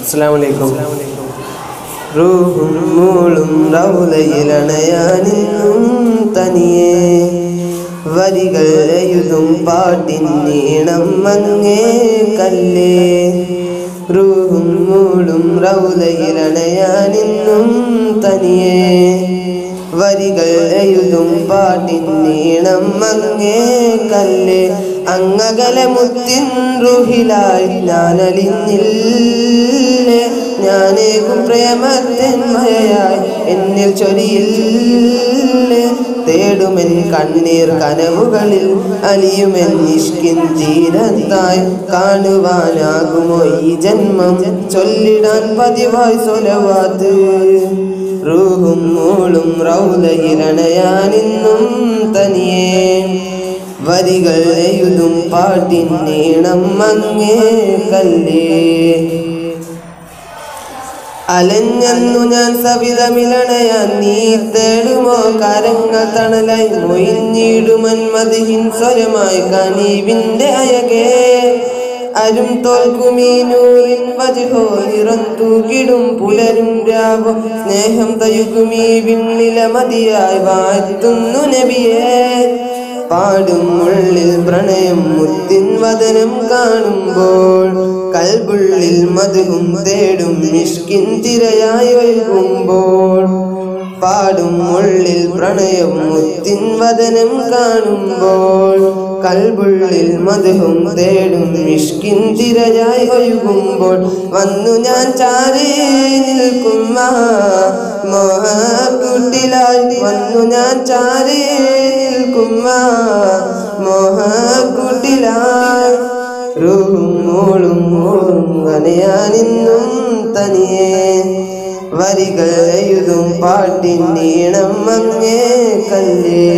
അസ്സാം വലൈക്കും റൂഹും മൂളും റൗലയിലണയാനിന്നും തനിയെ വരികൾ എഴുതും പാട്ടിൻ നീണം മങ്ങേ കല്ലേ റൂഹും മൂളും റൗലയിലണയാനിന്നും തനിയെ വരികൾ എഴുതും പാട്ടിൻ നീണം മങ്ങേ കല്ലേ അങ്ങകലെ മുത്തിൻ റുഹിലായി ഞാനലിഞ്ഞില്ലേ ഞാനേകും പ്രേമത്തിൻ മഴയായി എന്നിൽ ചൊരിയില്ലേ തേടുമെൻ കണ്ണീർ കനവുകളിൽ അലിയുമെൻ ഇഷ്കിൻ തീരത്തായി കാണുവാനാകുമോ ഈ ജന്മം ചൊല്ലിടാൻ പതിവായി സൊലവാത്ത് റൂഹും മൂളും റൗലയിലണയാനിന്നും തനിയേ വരികൾ എഴുതും പാട്ടിൻ നീണം മങ്ങേ കല്ലേ അലഞ്ഞന്നു ഞാൻ സവിതമിലണയാൻ നീ തേടുമോ കരങ്ങൾ തണലായി മൊയിഞ്ഞിടുമൻ മതിഹിൻ സ്വരമായി കനീവിന്റെ അയകേ അരും തോൽക്കുമീനൂറിൻ വജുഹോ നിറം തൂക്കിടും പുലരും രാവോ സ്നേഹം തയുകുമീ വിണ്ണില മതിയായി വാഴ്ത്തുന്നു നബിയേ പാടും ഉള്ളിൽ പ്രണയം മുത്തിൻ വദനം കാണുമ്പോൾ കൽബുള്ളിൽ മധുവും തേടും മിഷ്കിൻ തിരയായി ഒഴുകുമ്പോൾ പാടും ഉള്ളിൽ പ്രണയം മുത്തിൻ വദനം കാണുമ്പോൾ കൽബുള്ളിൽ മധുവും തേടും മിഷ്കിൻ തിരയായി ഒഴുകുമ്പോൾ വന്നു ഞാൻ ചാരേ നിൽക്കും മോഹക്കുട്ടിലായി വന്നു ഞാൻ ചാരേ നിൽക്കും മോഹക്കുട്ടിലായി റൂഹും മോളും മോളും കനയാനിന്നും തനിയെ വരികൾ എഴുതും പാട്ടിൻ നീണം മങ്ങേ കല്ലേ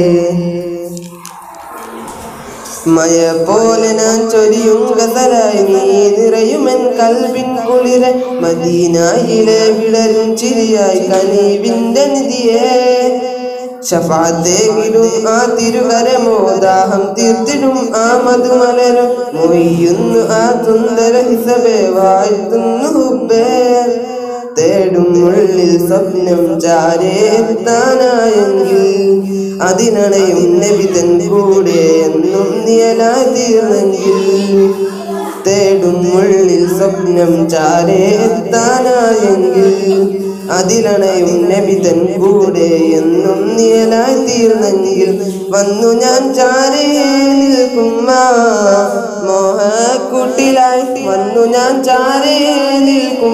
മയ പോലെ ഞാൻ ചൊരിയും ഗസലായി നീ നിറയുമെൻ കൽവിൻ കുളിര മദീനായിലെ വിടരും ചിരിയായി കനീവിന്റെ നിധിയേ ഷഫാത്തേകിലും ആ തിരുവരമോ ദാഹം തീർത്തിടും ആ മധുമലരും മൊയ്യുന്നു ആ സുന്ദര ഹിസബേ വാഴ്ത്തുന്നു ഹുബേ തേടും ഉള്ളിൽ സ്വപ്നം ചാരേത്താനായെങ്കിൽ അതിനണയും നബിതൻ കൂടെ എന്നും നിയലായി തീർന്നെങ്കിൽ തേടും ഉള്ളിൽ സ്വപ്നം ചാരേത്താനായെങ്കിൽ അതിലണയും നബിതൻ കൂടെ എന്നും നിയലായി തീർന്നെങ്കിൽ വന്നു ഞാൻ ചാരേ നിൽക്കും മോഹക്കൂട്ടിലായി വന്നു ഞാൻ ചാരേ നിൽക്കും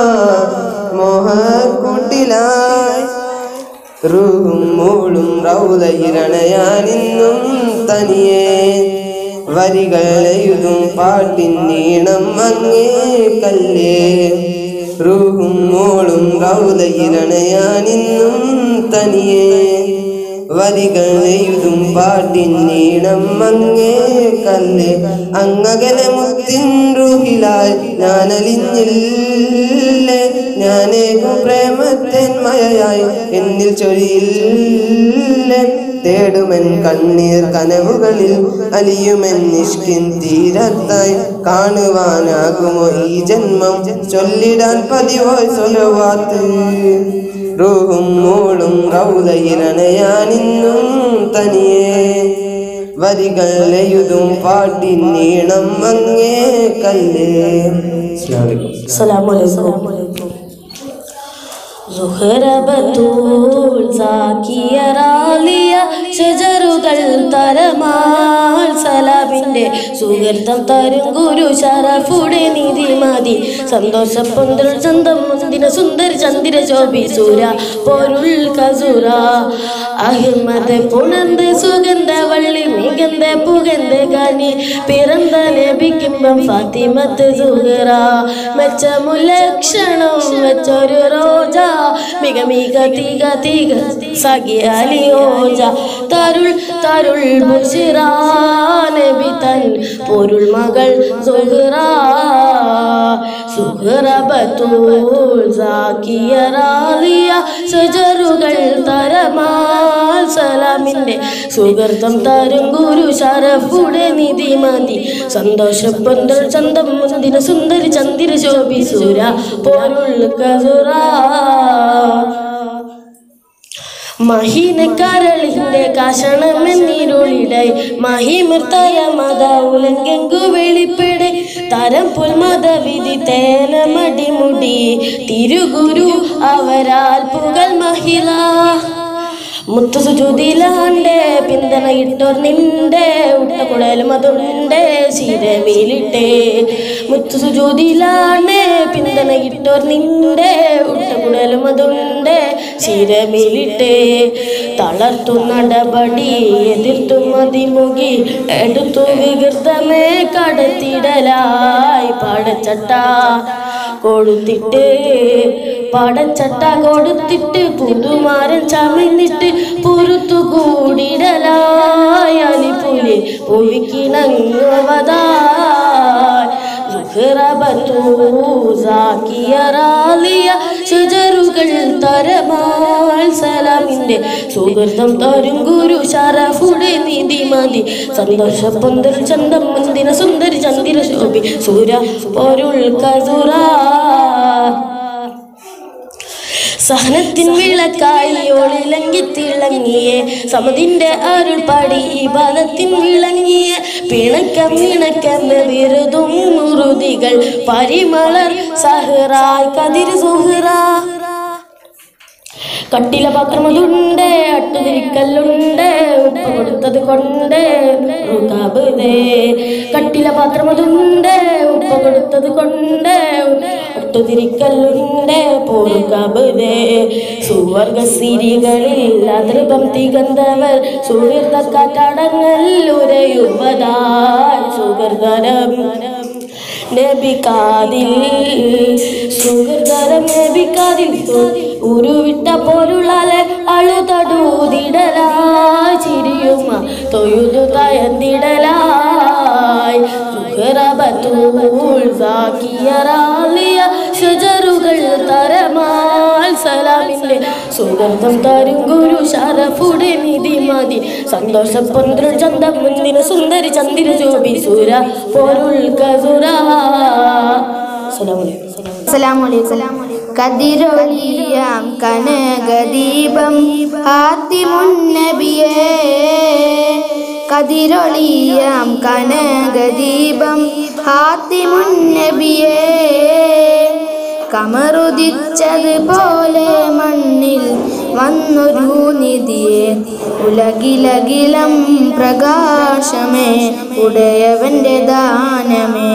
മോഹക്കൂട്ടിലായി റൂഹും മൂളും റൗലയിലണയാനിന്നും തനിയെ വരികൾ എഴുതും പാട്ടിൻ നീണം മങ്ങേ കല്ലേ റൂഹും മോളും റൗലയിലണയാനിന്നും തനിയെ വരികൾ എഴുതും പാട്ടിൻ നീണം മങ്ങേ കല്ലേ അങ്ങകലെ മുത്തിൻ റൂഹിലായി ഞാനലിഞ്ഞില്ലേ ഞാനേകും പ്രേമത്തേൻ മഴയായി എന്നിൽ ചൊരിയില്ലേ തേടുമെൻ കണ്ണീർ കനവുകളിൽ അലിയുമെൻ നിഷ്കിൻ തീരത്തായി കാണുവാനാകുമോ ഈ ജന്മം ചൊല്ലിടാൻ പതിവായി സൊലവാത്ത് റൂഹും മൂളും റൗലയിലണയാനിന്നും തനിയെ വരികൾ എഴുതും പാട്ടിൻ നീണം മങ്ങേ കല്ലേ അസ്സലാമു അലൈക്കും അസ്സലാമലൈക്കും സുഹറ ബത്തൂൾ സാക്കിയ റാലിയ ഷജറുകൾ തരമാൾ സലാബിന്റെ സുഹൃത്തം തരും ഗുരു ശരഫുടെ നിധി മതി സന്തോഷ പൊന്തൽ ചന്തം മുന്തിന സുന്ദരി ചന്ദ്ര ശോഭി സൂര പൊരുൾ കസുര അഹിമത് പുണന്ത് സുഗന്ധ വള്ളി മികந்த പുകந்த കനി പിറந்த ലഭിക്കുമ്പം ഫാത്തിമത്ത് സുഹറ മെച്ചമുലക്ഷണം വെച്ചൊരു റോജ മിക മിക തിക തിക സഖി അലിയോജ തരുൾ തരുൾ ബുഷിറ നബി തൻ പൊരുൾ മകൾ സുഹറ സുഹറ ബത്തൂൾ സാക്കിയ റാലിയ സജറുകൾ തരമാൽ സലാമിന്റെ സുഹൃത്തം തരും ഗുരു ശരഫുടെ നിധി മതി സന്തോഷപ്പന്തൽ ചന്തം മുന്തിന സുന്ദരി ചന്ദിര ശോഭി സുര പൊരുൾ കസുറ മഹീനക്കരളിന്റെ കാശണമെന്നിരുളിടായി മഹിമൃത്തര മത ഉലങ്കെങ്കു വെളിപ്പെടെ തരം പുൽമത വിധി തേന മടിമുടി തിരുഗുരു അവരാൽ പുകൽ മഹിള മുത്തു സുജുതിലാണ്ടേ പിന്തന ഇട്ടോർ നിന്റെ ഉട്ടക്കുടലും അതുണ്ടേ ശിരമേലിട്ടേ മുത്തു സുജുതിലാണ്ടേ പിന്തന ഇട്ടോർ നിന്റെ ഉട്ടക്കുടലും അതുണ്ടേ ശിരമേലിട്ടേ തളർത്തു നടപടി എതിർത്തു മതിമുകി എടുത്തു വികൃതമേ കടത്തിടലായി പാടച്ചട്ട കൊടുത്തിട്ട് പടച്ചട്ട കൊടുത്തിട്ട് പുതുമാരൻ ചമന്നിട്ട് പുറത്തു കൂടിടലായി അലിപ്പുലി ഷജറുകൾ തരമാൽ സലാമിന്റെ സുഹൃതം തരും ഗുരു ഷറഫുടെ നിധി മതി സന്തോഷ പന്തൽ ചന്തം മന്ദിര സുന്ദരി ചന്ദിര ശോഭി സൂര പൊരുൾ കസുറ സഹനത്തിൻ വിളക്കായി ഒളിലങ്കി തിളങ്ങിയേ സമതിന്റെ അരുൾ പാടി ഈ ബലത്തിൻ വിളങ്ങിയ പിണക്കം ഇണക്കം വിരുതും മുറുതികൾ പരിമളർ സഹറായ് കതിർ സുഹറ കട്ടില പാത്രമതുണ്ട് അട്ടുതിരിക്കല്ലുണ്ട് ഉപ്പ് കൊടുത്തത് കൊണ്ട് റുകാബുദേ കട്ടില പാത്രമതുണ്ട് ഉപ്പ് കൊടുത്തത് കൊണ്ട് അട്ടുതിരിക്കല്ലുണ്ട് പോറുകാബുദേ സുവർഗ സിരികളിൽ അതൃപം തികന്തവർ സുഹൃത്ത കാറ്റടങ്ങൽ ഉരയുവതായി സുഹൃതരം നബിക്കാതിൽ സുഹൃതരം നബിക്കാതിൽ ഉരുവിട്ട പോലുള്ളാലെ അളുതടൂതിടലായി ചിരിയുമ തൊഴുതു തയന്നിടലായി സുഹറബത്തൂൾ സാക്കിയറാലിയ ഷജറുകൾ തരമാൽ സലാമിന്റെ സുഗന്ധം തരും ഗുരു ശരഫുടെ നിധി മതി സന്തോഷ പന്ത്ര ചന്തം മുന്തിന സുന്ദരി ചന്ദിര ജോബി സുര പൊരുൾ കസുര അസ്സലാമലൈക്കും കതിരൊളിയാം കനകദീപം ഹാത്തിമുന്നബിയേ കതിരൊളിയാം കനകദീപം ഹാത്തിമുന്നബിയേ കമറുദിച്ചതുപോലെ മണ്ണിൽ വന്നൊരു നിധിയെ ഉലകിലകിലം പ്രകാശമേ ഉടയവന്റെ ദാനമേ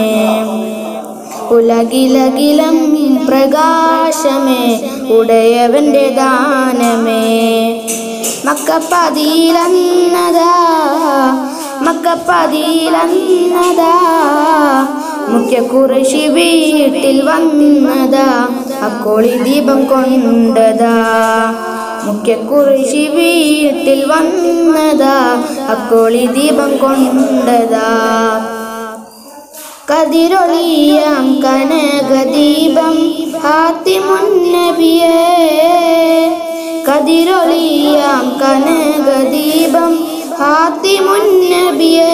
ഉലകിലകിലം പ്രകാശമേ ഉടയവന്റെ ദാനമേ മക്കപ്പതിയിലന്നതാ മക്കപ്പതിയിലന്നതാ മുഖ്യ കുറശി വീട്ടിൽ വന്നതാ അക്കോളി ദീപം കൊണ്ടതാ മുഖ്യ കുറശി വീട്ടിൽ വന്നതാ അക്കോളി ദീപം കൊണ്ടതാ കതിരൊളിയാം കനകദീപം ഹാത്തിമുന്നബിയേ കതിരൊളിയാം കനകദീപം ഹാത്തിമുന്നബിയേ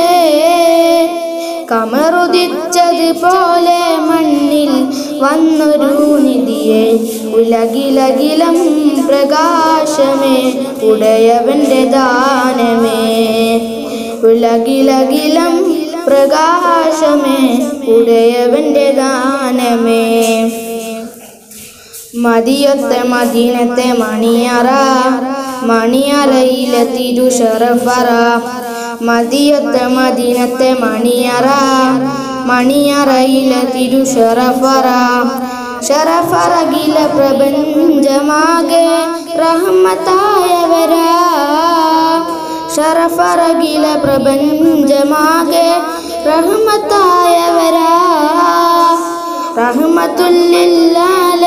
കമറുദിച്ചതുപോലെ മണ്ണിൽ വന്നൊരു നിധിയെ ഉലകിലകിലം പ്രകാശമേ ഉടയവന്റെ ദാനമേ ഉലകിലകിലം പ്രകാശമേ ഉടയവന്റെ ദാനമേ മതിയൊത്ത മദീനത്തെ മണിയറ മണിയറയിലെ തിരുഷറഫറ മതിയൊത്ത മദീനത്തെ മണിയറ മണിയറയിലെ തിരുഷറഫറ ഷറഫറകില പ്രപഞ്ചമാകെ റഹ്മത്തായവരാ ഷറഫറകില പ്രപഞ്ചമാകെ റഹ്മത്തായവരാ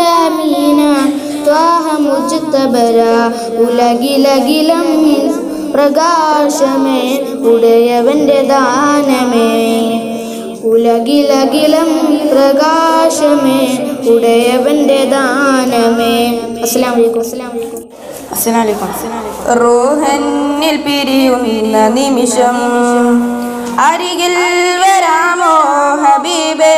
റഹ്മത്തുല്ലാലമീന ത്വാഹ മുജ്തബര ഉലകിലകിലം പ്രകാശമേ ഉടയവന്റെ ദാനമേ ഉലകിലകിലം പ്രകാശമേ ഉടയവന്റെ ദാനമേ അസ്സലാം വലൈക്കും അസ്സലാം വലൈക്കും റോഹന്നിൽ പിരിയുന്ന നിമിഷം അരികിൽ വരാമോ ഹബീബേ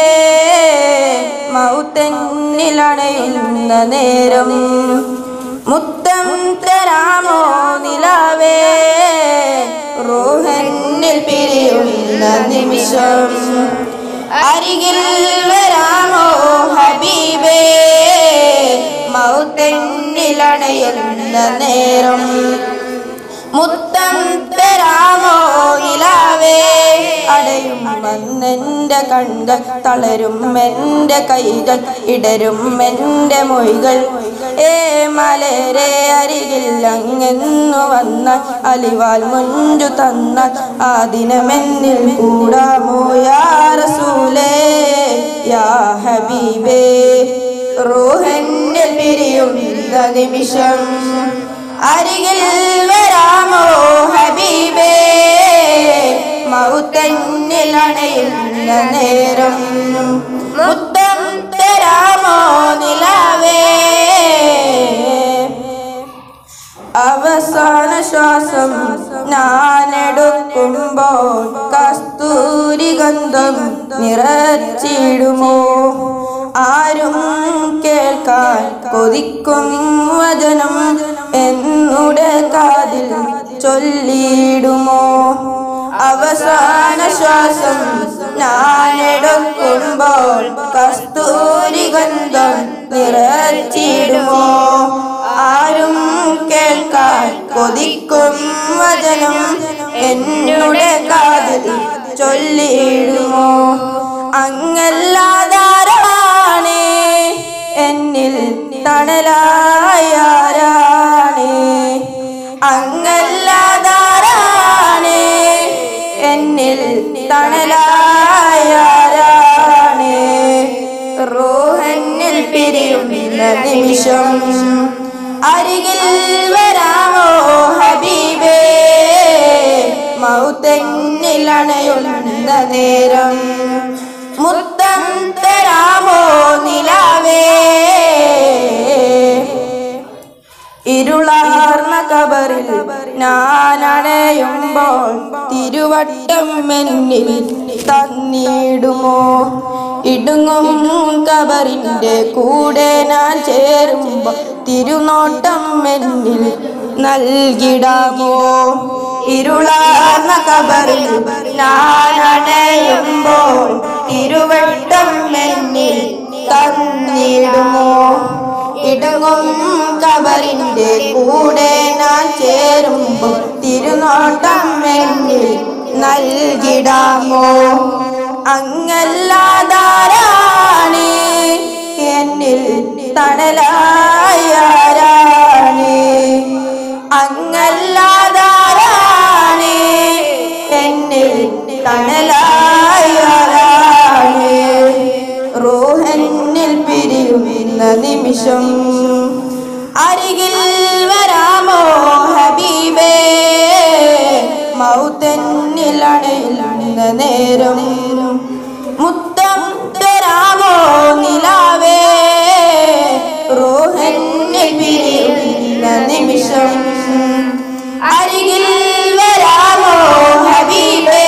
മൗത്തന്നിൽ അണയുന്ന നേരം മുത്തം തരാമോ നിലാവേ റോഹന്നിൽ പിരിയുന്ന നിമിഷം അരികിൽ വരാമോ ഹബീബേ മൗത്തെന്നിലണയുന്ന നേരം മുത്തം തരാമോ ഇലാവേ അടയും വന്നെന്റെ കണ്ണുകൾ തളരും എന്റെ കൈകൾ ഇടരും എന്റെ മൊഴികൾ ഏ മലരെ അരികിൽ അങ്ങെന്നു വന്ന അലിവാൽ മുഞ്ചു തന്ന ആ ദിനമെന്നിൽ കൂടാമോ യാ റസൂലേ യാ ഹബീബേ റൂഹന്നിൽ പിരിയുന്ന നിമിഷം അരികിൽ വരാമോ ഹബീബേ മൗത്തന്നിൽ അണയുന്ന നേരം മുത്തം തരാമോ നിലാവേ അവസാന ശ്വാസം ഞാനെടുക്കുമ്പോൾ കസ്തൂരി ഗന്ധം നിറച്ചിടുമോ ആരും കേൾക്കാൻ കൊതിക്കും വചനം എന്നുടെ കാതിൽ ചൊല്ലിയിടുമോ അവസാന ശ്വാസം ഞാനെടുക്കുമ്പോൾ കസ്തൂരി ഗന്ധം നിറച്ചിടുമോ ആരും കേൾക്കാൻ കൊതിക്കും വചനം എന്നുടെ കാതിൽ ചൊല്ലിയിടുമോ അങ്ങല്ലാതാരാണ് എന്നിൽ തണലായാരാണ് അങ്ങല്ലാതാരാണ് എന്നിൽ തണലായാരാണ് റോഹന്നിൽ പിരിയുന്ന നിമിഷം അരികിൽ വരാമോ ഹബീബേ മൗത്തന്നിൽ അണയുന്ന നേരം മുത്തം തരാമോ നിലാവേ ഇരുളാർന്ന കബറിൽ ഞാനണയുമ്പോൾ തിരുവട്ടം എന്നിൽ തന്നിടുമോ ഇടുങ്ങും കബറിൻ്റെ കൂടെ ഞാൻ ചേരുമ്പോൾ തിരുനോട്ടം എന്നിൽ നൽകിടാമോ ഇരുളാർന്ന കബറിൽ ഞാനണയുമ്പോൾ തിരുവട്ടം എന്നിൽ തന്നിടുമോ ഇടങ്ങും കബറിന്റെ കൂടെ ഞാൻ ചേരുമ്പോൾ തിരുനോട്ടം എന്നിൽ നൽകിടാമോ അങ്ങല്ലാതാരാണ് എന്നിൽ തണലായാരാണ് അങ്ങല്ലാതാരാണ് എന്നിൽ തണലായാരാണ് റോഹന്നിൽ പിരിയുന്ന നിമിഷം അരികിൽ വരാമോ ഹബീബേ മൗത്തന്നിൽ അണയുന്ന നേരം മുത്തം തരാമോ നിലാവേ റോഹന്നിൽ പിരിയുന്ന നിമിഷം അരികിൽ വരാമോ ഹബീബേ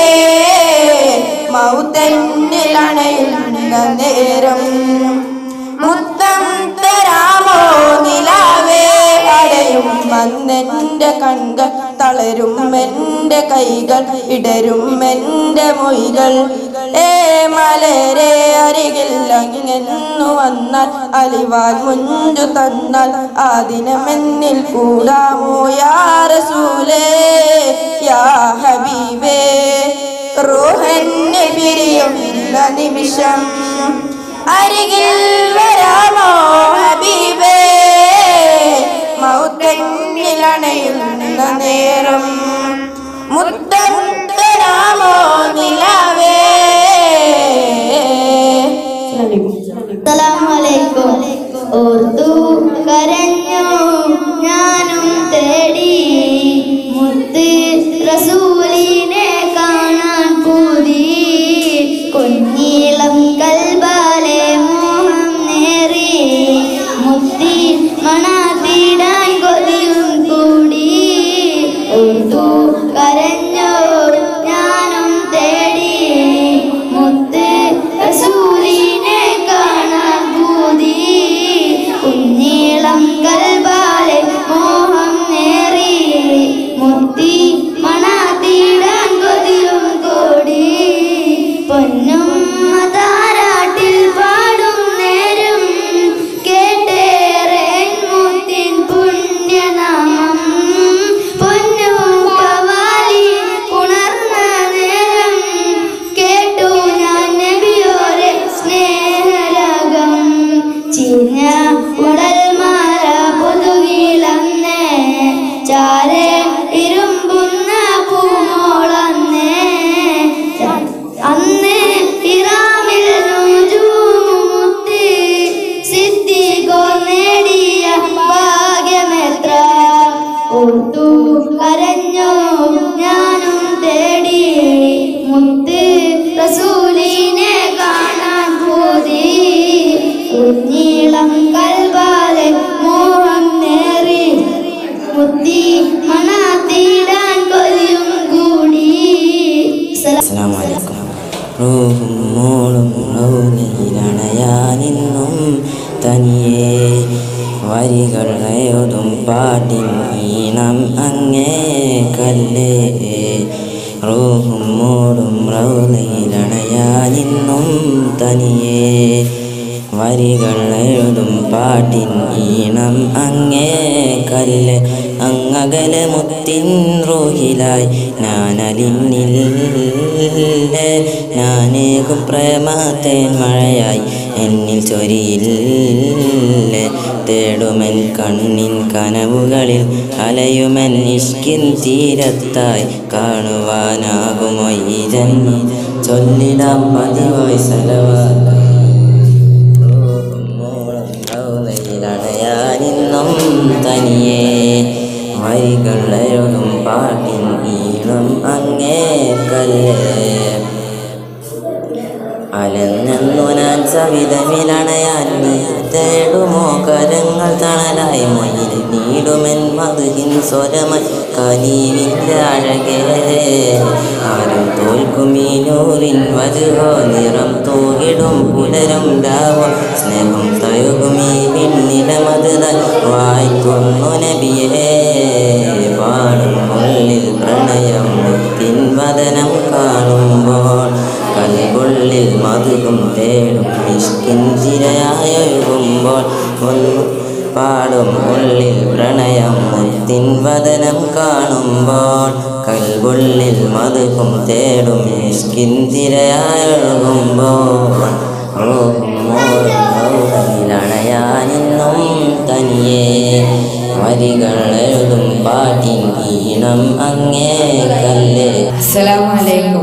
മൗത്തന്നിൽ അണയുന്ന നേരം മുത്തം തരാമോ നിലാവേ അടയും വന്നെന്റെ കൺകൾ തളരും എന്റെ കൈകൾ ഇടരും എന്റെ മൊഴികൾ ഏ മലരെ അരികിൽ അങ്ങെന്നു വന്നാൽ അലിവാൽ മുഞ്ചു തന്നാൽ ആ ദിനമെന്നിൽ കൂടാമോ യാ റസൂലേ യാ ഹബീബേ റോഹന്നെ പിരിയുന്ന നിമിഷം അരികിൽ വരാമോ ഹബീബേ മൗത്തന്നിൽ അണയുന്ന നേരം മുത്തം തരാമോ നിലാവേ അസ്സലാമലൈക്കും ഓർത്തു കരഞ്ഞു ഞാനും തേടി മുത്ത് മുത്തി മണാത്തിടാൻ കൊതിയും കൂടി ഓർത്തു കരഞ്ഞോ ഞാനും തേടി മുത്ത് റസൂലിനെ കാണാൻ പൂതി കുഞ്ഞീളം കൽബാലെ മോഹം നേറി മുത്തി മണാത്തിടാൻ കൊതിയും കൂടി പൊന്നും താരാട്ടിൽ പാടും നേരം കേട്ടേറെ മുത്തിൻ പുണ്യനാമം പൊന്നും കവാലി ഉണർന്ന നേരം കേട്ടു ഞാൻ നബിയോരെ സ്നേഹരാഗം ചീഞ്ഞ ഉടൽമാര പൊതുകിലന്നേ ചാരെ ഇരുമ്പുന്ന പൂമോളന്നേ അന്ന് ഇറാമിൽ നുജൂമുത്തി സിദ്ധികോ നേടിയ ഭാഗ്യമെത്ര ഓർത്തു കരഞ്ഞോ ഞാനും തേടി മുത്ത് റസൂലിനെ കാണാൻ പോതി കുഞ്ഞീളം കൽബാലെ മോഹം നേറി മുത്തി മണാത്തിടാൻ കൊതിയും കൂടി സലാം അസ്സലാമലൈക്കും റൂഹും മോളും റൗലയിലണയാനിന്നും തനിയെ വരികൾ എഴുതും പാട്ടിൻ ഈണം അങ്ങേ കല്ലേ റൂഹും മോളും റൗലയിലണയാനിന്നും തനിയെ വരികൾ എഴുതും പാട്ടിൻ ഈണം അങ്ങേ കല്ല് അങ്ങകലെ മുത്തിൻ റൂഹിലായി ഞാനലിന്നില്ലേ ഞാനേകും പ്രേമത്തേൻ മഴയായി എന്നിൽ ചൊരിയില്ലേ തേടുമെൻ കണ്ണിൻ കനവുകളിൽ അലയുമെൻ ഇഷ്കിൻ തീരത്തായി കാണുവാനാകുമോ ഈ ജന്മം ചൊല്ലിടാം പതിവായി സലവാല ണയാനിന്നും തനിയെ വരികൾ എഴുതും പാട്ടിൻ ഈണം അങ്ങേ കല്ലേ അലഞ്ഞെന്നു ഞാൻ സവിധമിലണയാൻ നീ തേടുമോ കരങ്ങൾ തണലായി മയിൽ നീടുമെൻ മധുഹിൻ സ്വരമായി കനീവിൻ്റെ അഴകേ ആരും തോൽക്കും ഈ നൂറിൻ വലുവോ നിറം തൂകിടും പുലരും രാവോ സ്നേഹം തഴുകും ഈ പിന്നിടമത് വായിക്കുന്നു നബിയേ പാടും ഉള്ളിൽ പ്രണയം മുത്തിൻ വദനം കാണുമ്പോൾ കൽകൊള്ളിൽ മധുകും തേടും ഇഷ്കിൻ തിരയായൊഴുകുമ്പോൾ ഒന്ന് പാടും ഉള്ളിൽ പ്രണയം മുത്തിൻ വദനം കാണുമ്പോൾ കൽകൊള്ളിൽ മധുകും തേടും ഇഷ്കിൻ തിരയായൊഴുകുമ്പോൾ റോഹും മോറും റൗഹയിലണയാനിന്നും തനിയെ വരികൾ എഴുതും പാട്ടിൻ ഈണം അങ്ങേ കല്ലേ അസ്സലാമലൈക്കും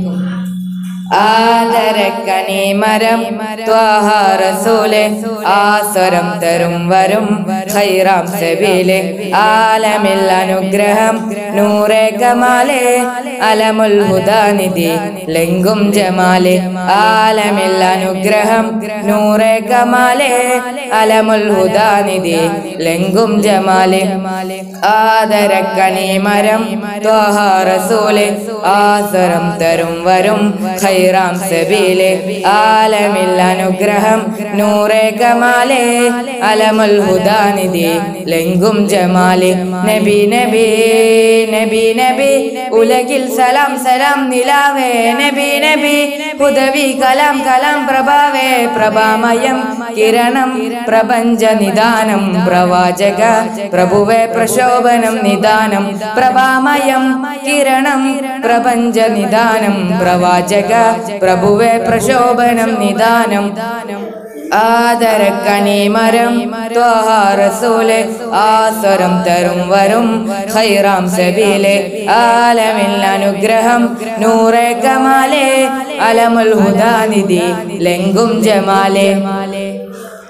ആദരക്കനി മരം ത്വാഹ റസൂലെ ആസ്വരം തരും വരും ഖൈറാം സബീലെ ആലമിൽ അനുഗ്രഹം നൂറെ കമാലെ അലമുൽ ഹുദാനിധി ലെങ്കും ജമാലെ ആലമിൽ അനുഗ്രഹം നൂറെ കമാലെ അലമുൽ ഹുദാനിധി ലെങ്കും ജമാലെ ആദരക്കനി മരം ത്വാഹ റസൂലെ ആസ്വരം തരും വരും ഖൈറാം സബീലെ ആലമിൽ അനുഗ്രഹം നൂറെ കമാലെ അലമുൽ ഹുദാനിധി ലെങ്കും ജമാലെ നബി നബി നബി നബി ഉലകിൽ സലാം സലാം നിലാവേ നബി നബി ഹുദവി കലാം കലാം പ്രഭാവേ പ്രഭാമയം കിരണം പ്രപഞ്ച നിദാനം പ്രവാചക പ്രഭുവേ പ്രശോഭനം നിദാനം പ്രഭാമയം കിരണം പ്രപഞ്ച നിദാനം പ്രവാചക പ്രഭുവേ പ്രശോഭനം നിദാനം ആദരക്കനി മരം ത്വാഹ റസൂലെ ആസ്വരം തരും വരും ഖൈറാം സബീലെ ആലമിൽ അനുഗ്രഹം നൂറെ കമാലെ അലമുൽ ഹുദാനിധി ലെങ്കും ജമാലെ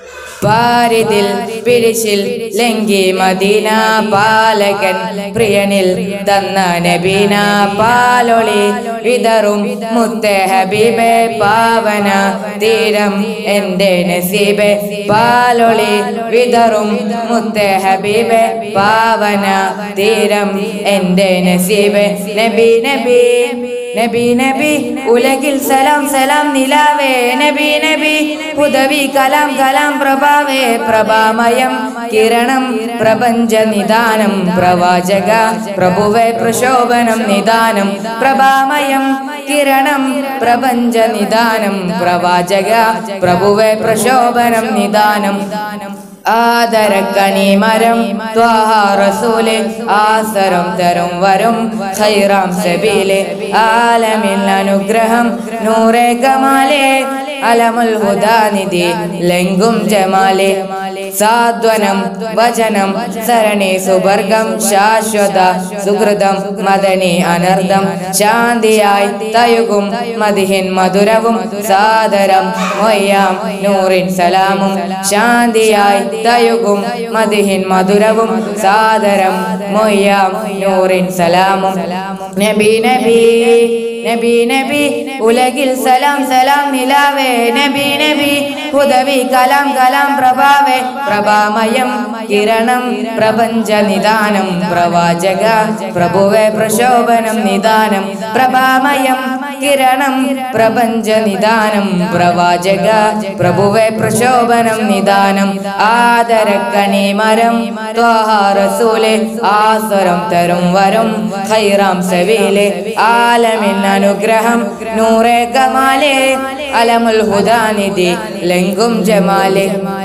പാരിതിൽ പിരിശിൽ ലങ്കി മദീന പാലകൻ പ്രിയനിൽ തന്ന നബീന പാലൊളി വിതറും മുത്തേ ഹബീബെ പാവന തീരം എന്റെ നസീബെ പാലൊളി വിതറും മുത്തേ ഹബീബെ പാവന തീരം എന്റെ നസീബെ നബി നബി നബി നബി ഉലകിൽ സലാം സലാം നിലാവേ നബി നബി പുതവി കലാം കലാം പ്രഭാവേ പ്രഭാമയം കിരണം പ്രപഞ്ച നിദാനം പ്രവാചക പ്രഭുവേ പ്രശോഭനം നിദാനം പ്രഭാമയം കിരണം പ്രപഞ്ച നിദാനം പ്രവാചക പ്രഭുവേ പ്രശോഭനം നിദാനം ആദരക്കനി മരം ത്വാഹാറസൂലെ ആസരം തരും വരും ഖൈറാം സബീലെ ആലമിൽ അനുഗ്രഹം നൂറെ കമാലെ അലമുൽ ഹുദാനിധി ലംഘും ജമാലെ സാദ്വനം വചനം സരണി സുവർഗം ശാശ്വത സുഹൃതം മദനി അനർദ്ധം ശാന്തിയായി തയുകും മതിഹിൻ മധുരവും സാദരം മൊയ്യാം നൂറിൻ സലാമും ശാന്തിയായി തയുകും മതിഹിൻ മധുരവും സാദരം മൊയ്യാം നൂറിൻ സലാമും നബി നബി നബി നബി ഉലകിൽ സലാം സലാം നിലാവേ നബി നബി ഹുദവി കലാം കലാം പ്രഭാവേ പ്രഭാമയം കിരണം പ്രപഞ്ച നിദാനം പ്രവാചക പ്രഭുവേ പ്രശോഭനം നിദാനം പ്രഭാമയം കിരണം പ്രപഞ്ച നിദാനം പ്രവാചക പ്രഭുവേ പ്രശോഭനം നിദാനം ആദരക്കണി മരം ത്വാഹാറസൂലെ ആസ്വരം തരും വരും ഖൈറാം സവീലെ ആലമിൻ അനുഗ്രഹം നൂറെ കമാലെ അലമുൽ ഹുദാനിധി ലംഘും ജമാലെ